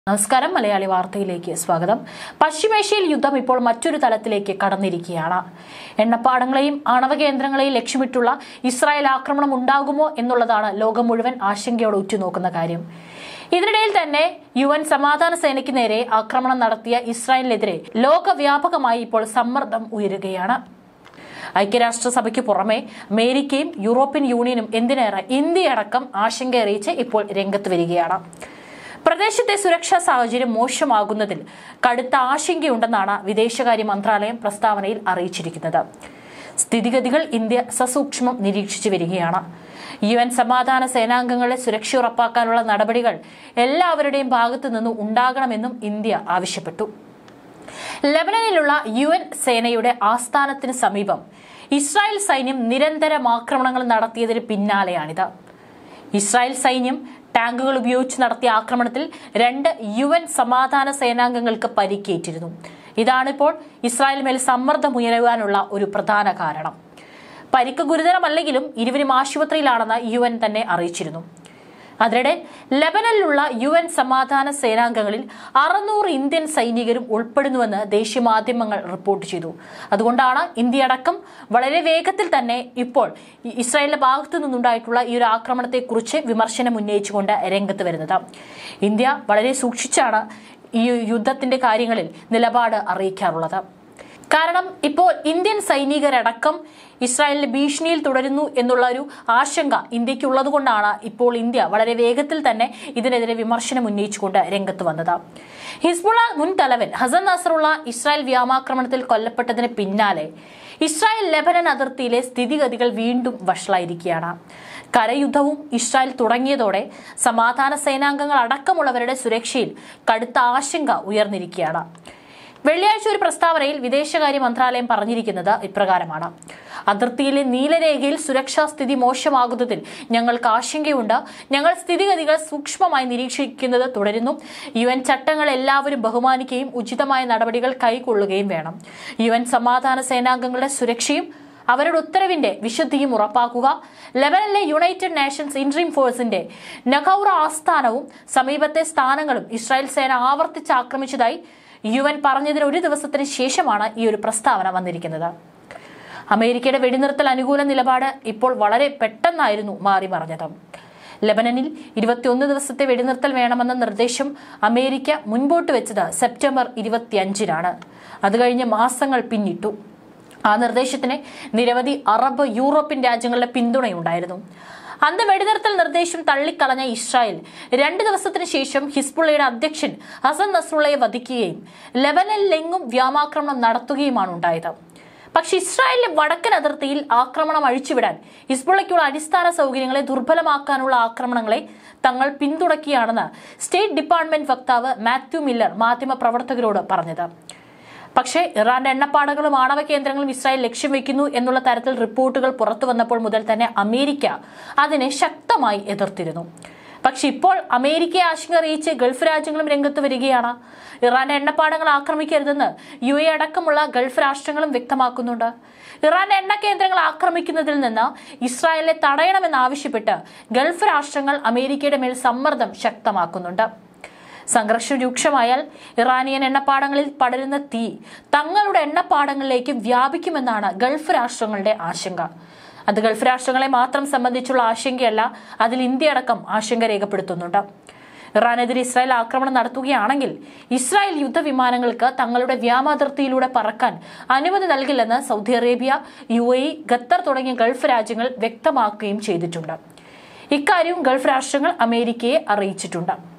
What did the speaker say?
നമസ്കാരം മലയാളി വാർത്തയിലേക്ക് സ്വാഗതം പശ്ചിമേഷ്യയിൽ യുദ്ധം ഇപ്പോൾ മറ്റൊരു തലത്തിലേക്ക് കടന്നിരിക്കുകയാണ് എണ്ണപ്പാടങ്ങളെയും ആണവ കേന്ദ്രങ്ങളെയും ലക്ഷ്യമിട്ടുള്ള ഇസ്രായേൽ ആക്രമണം ഉണ്ടാകുമോ എന്നുള്ളതാണ് ലോകം മുഴുവൻ ആശങ്കയോടെ ഉറ്റുനോക്കുന്ന കാര്യം ഇതിനിടയിൽ തന്നെ യു എൻ സമാധാന സേനയ്ക്ക് നേരെ ആക്രമണം നടത്തിയ ഇസ്രായേലിനെതിരെ ലോകവ്യാപകമായി ഇപ്പോൾ സമ്മർദ്ദം ഉയരുകയാണ് ഐക്യരാഷ്ട്രസഭയ്ക്ക് പുറമെ അമേരിക്കയും യൂറോപ്യൻ യൂണിയനും എന്തിനേറെ ഇന്ത്യയടക്കം ആശങ്ക അറിയിച്ച് ഇപ്പോൾ രംഗത്ത് വരികയാണ് പ്രദേശത്തെ സുരക്ഷാ സാഹചര്യം മോശമാകുന്നതിൽ കടുത്ത ആശങ്കയുണ്ടെന്നാണ് വിദേശകാര്യ മന്ത്രാലയം പ്രസ്താവനയിൽ അറിയിച്ചിരിക്കുന്നത് സ്ഥിതിഗതികൾ ഇന്ത്യ സസൂക്ഷ്മം നിരീക്ഷിച്ചു വരികയാണ് യു എൻ സമാധാന സേനാംഗങ്ങളെ സുരക്ഷ ഉറപ്പാക്കാനുള്ള നടപടികൾ എല്ലാവരുടെയും ഭാഗത്തു നിന്നും ഉണ്ടാകണമെന്നും ഇന്ത്യ ആവശ്യപ്പെട്ടു ലബനനിലുള്ള യു എൻ സേനയുടെ ആസ്ഥാനത്തിന് സമീപം ഇസ്രായേൽ സൈന്യം നിരന്തരം ആക്രമണങ്ങൾ നടത്തിയതിന് പിന്നാലെയാണിത് ഇസ്രായേൽ സൈന്യം ടാങ്കുകൾ ഉപയോഗിച്ച് നടത്തിയ ആക്രമണത്തിൽ രണ്ട് യു എൻ സമാധാന സേനാംഗങ്ങൾക്ക് പരിക്കേറ്റിരുന്നു ഇതാണിപ്പോൾ ഇസ്രായേൽ മേൽ സമ്മർദ്ദമുയരുവാനുള്ള ഒരു പ്രധാന കാരണം പരിക്ക് ഗുരുതരമല്ലെങ്കിലും ഇരുവരും ആശുപത്രിയിലാണെന്ന് യു എൻ തന്നെ അറിയിച്ചിരുന്നു അതിനിടെ ലബനനിലുള്ള യു എൻ സമാധാന സേനാംഗങ്ങളിൽ അറുന്നൂറ് ഇന്ത്യൻ സൈനികരും ഉൾപ്പെടുന്നുവെന്ന് ദേശീയ മാധ്യമങ്ങൾ റിപ്പോർട്ട് ചെയ്തു അതുകൊണ്ടാണ് ഇന്ത്യ അടക്കം വളരെ വേഗത്തിൽ തന്നെ ഇപ്പോൾ ഈ ഇസ്രായേലിന്റെ ഭാഗത്തു നിന്നുണ്ടായിട്ടുള്ള ഈ ഒരു ആക്രമണത്തെക്കുറിച്ച് വിമർശനം ഉന്നയിച്ചുകൊണ്ട് രംഗത്ത് വരുന്നത് ഇന്ത്യ വളരെ സൂക്ഷിച്ചാണ് ഈ യുദ്ധത്തിന്റെ കാര്യങ്ങളിൽ നിലപാട് അറിയിക്കാറുള്ളത് കാരണം ഇപ്പോൾ ഇന്ത്യൻ സൈനികരടക്കം ഇസ്രായേലിന്റെ ഭീഷണിയിൽ തുടരുന്നു എന്നുള്ള ഒരു ആശങ്ക ഇന്ത്യക്കുള്ളത് കൊണ്ടാണ് ഇപ്പോൾ ഇന്ത്യ വളരെ വേഗത്തിൽ തന്നെ ഇതിനെതിരെ വിമർശനം ഉന്നയിച്ചുകൊണ്ട് രംഗത്ത് വന്നത് ഹിസ്ബുള്ള മുൻ തലവൻ ഹസൻ നസറുള്ള ഇസ്രായേൽ വ്യോമാക്രമണത്തിൽ കൊല്ലപ്പെട്ടതിന് പിന്നാലെ ഇസ്രായേൽ ലെബനൻ അതിർത്തിയിലെ സ്ഥിതിഗതികൾ വീണ്ടും വഷളായിരിക്കുകയാണ് കരയുദ്ധവും ഇസ്രായേൽ തുടങ്ങിയതോടെ സമാധാന സേനാംഗങ്ങൾ അടക്കമുള്ളവരുടെ സുരക്ഷയിൽ കടുത്ത ആശങ്ക ഉയർന്നിരിക്കുകയാണ് വെള്ളിയാഴ്ച ഒരു പ്രസ്താവനയിൽ വിദേശകാര്യ മന്ത്രാലയം പറഞ്ഞിരിക്കുന്നത് ഇപ്രകാരമാണ് അതിർത്തിയിലെ നീലരേഖയിൽ സുരക്ഷാ സ്ഥിതി മോശമാകുന്നതിൽ ഞങ്ങൾക്ക് ആശങ്കയുണ്ട് ഞങ്ങൾ സ്ഥിതിഗതികൾ സൂക്ഷ്മമായി നിരീക്ഷിക്കുന്നത് തുടരുന്നു യു എൻ ചട്ടങ്ങൾ എല്ലാവരും ബഹുമാനിക്കുകയും ഉചിതമായ നടപടികൾ കൈക്കൊള്ളുകയും വേണം യു എൻ സമാധാന സേനാംഗങ്ങളുടെ സുരക്ഷയും അവരുടെ ഉത്തരവിന്റെ വിശുദ്ധിയും ഉറപ്പാക്കുക ലെബനനിലെ യുണൈറ്റഡ് നേഷൻസ് ഇൻട്രീം ഫോഴ്സിന്റെ നഖൌറ ആസ്ഥാനവും സമീപത്തെ സ്ഥാനങ്ങളും ഇസ്രായേൽ സേന ആവർത്തിച്ച് ആക്രമിച്ചതായി യു എൻ പറഞ്ഞതിന് ഒരു ദിവസത്തിന് ശേഷമാണ് ഈ ഒരു പ്രസ്താവന വന്നിരിക്കുന്നത് അമേരിക്കയുടെ വെടിനിർത്തൽ അനുകൂല നിലപാട് ഇപ്പോൾ വളരെ പെട്ടെന്നായിരുന്നു മാറി മറിഞ്ഞത് ലബനനിൽ ഇരുപത്തിയൊന്ന് ദിവസത്തെ വെടിനിർത്തൽ വേണമെന്ന നിർദ്ദേശം അമേരിക്ക മുൻപോട്ട് വെച്ചത് സെപ്റ്റംബർ ഇരുപത്തിയഞ്ചിനാണ് അത് കഴിഞ്ഞ് മാസങ്ങൾ പിന്നിട്ടു ആ നിർദ്ദേശത്തിന് നിരവധി അറബ് യൂറോപ്യൻ രാജ്യങ്ങളുടെ പിന്തുണയുണ്ടായിരുന്നു അന്ന് വെടിനിർത്തൽ നിർദ്ദേശം തള്ളിക്കളഞ്ഞ ഇസ്രായേൽ രണ്ട് ദിവസത്തിന് ശേഷം ഹിസ്ബുള്ളയുടെ അധ്യക്ഷൻ ഹസൻ നസ്രുള്ളയെ വധിക്കുകയും ലെബനനിലെങ്ങും വ്യോമാക്രമണം നടത്തുകയുമാണ് ഉണ്ടായത് പക്ഷെ ഇസ്രായേലിലെ വടക്കൻ അതിർത്തിയിൽ ആക്രമണം അഴിച്ചുവിടാൻ ഹിസ്ബുള്ളയ്ക്കുള്ള അടിസ്ഥാന സൗകര്യങ്ങളെ ദുർബലമാക്കാനുള്ള ആക്രമണങ്ങളെ തങ്ങൾ പിന്തുണയ്ക്കുകയാണെന്ന് സ്റ്റേറ്റ് ഡിപ്പാർട്ട്മെന്റ് വക്താവ് മാത്യു മില്ലർ മാധ്യമപ്രവർത്തകരോട് പറഞ്ഞത് പക്ഷേ ഇറാന്റെ എണ്ണപ്പാടകളും ആണവ കേന്ദ്രങ്ങളും ഇസ്രായേൽ ലക്ഷ്യം വെക്കുന്നു എന്നുള്ള തരത്തിൽ റിപ്പോർട്ടുകൾ പുറത്തു വന്നപ്പോൾ മുതൽ തന്നെ അമേരിക്ക അതിനെ ശക്തമായി എതിർത്തിരുന്നു പക്ഷെ ഇപ്പോൾ അമേരിക്കയെ ആശങ്ക അറിയിച്ച് ഗൾഫ് രാജ്യങ്ങളും രംഗത്ത് വരികയാണ് ഇറാന്റെ എണ്ണപ്പാടങ്ങൾ ആക്രമിക്കരുതെന്ന് യു എ അടക്കമുള്ള ഗൾഫ് രാഷ്ട്രങ്ങളും വ്യക്തമാക്കുന്നുണ്ട് ഇറാന്റെ എണ്ണ കേന്ദ്രങ്ങൾ ആക്രമിക്കുന്നതിൽ നിന്ന് ഇസ്രായേലിനെ തടയണമെന്നാവശ്യപ്പെട്ട് ഗൾഫ് രാഷ്ട്രങ്ങൾ അമേരിക്കയുടെ മേൽ സമ്മർദ്ദം ശക്തമാക്കുന്നുണ്ട് സംഘർഷം രൂക്ഷമായാൽ ഇറാനിയൻ എണ്ണപ്പാടങ്ങളിൽ പടരുന്ന തീ തങ്ങളുടെ എണ്ണപ്പാടങ്ങളിലേക്ക് വ്യാപിക്കുമെന്നാണ് ഗൾഫ് രാഷ്ട്രങ്ങളുടെ ആശങ്ക അത് ഗൾഫ് രാഷ്ട്രങ്ങളെ മാത്രം സംബന്ധിച്ചുള്ള ആശങ്കയല്ല അതിൽ ഇന്ത്യ അടക്കം ആശങ്ക രേഖപ്പെടുത്തുന്നുണ്ട് ഇറാനെതിരെ ഇസ്രായേൽ ആക്രമണം നടത്തുകയാണെങ്കിൽ ഇസ്രായേൽ യുദ്ധവിമാനങ്ങൾക്ക് തങ്ങളുടെ വ്യാമാതിർത്തിയിലൂടെ പറക്കാൻ അനുമതി നൽകില്ലെന്ന് Saudi Arabia U A Qatar തുടങ്ങിയ ഗൾഫ് രാജ്യങ്ങൾ വ്യക്തമാക്കുകയും ചെയ്തിട്ടുണ്ട് ഇക്കാര്യവും ഗൾഫ് രാഷ്ട്രങ്ങൾ അമേരിക്കയെ അറിയിച്ചിട്ടുണ്ട്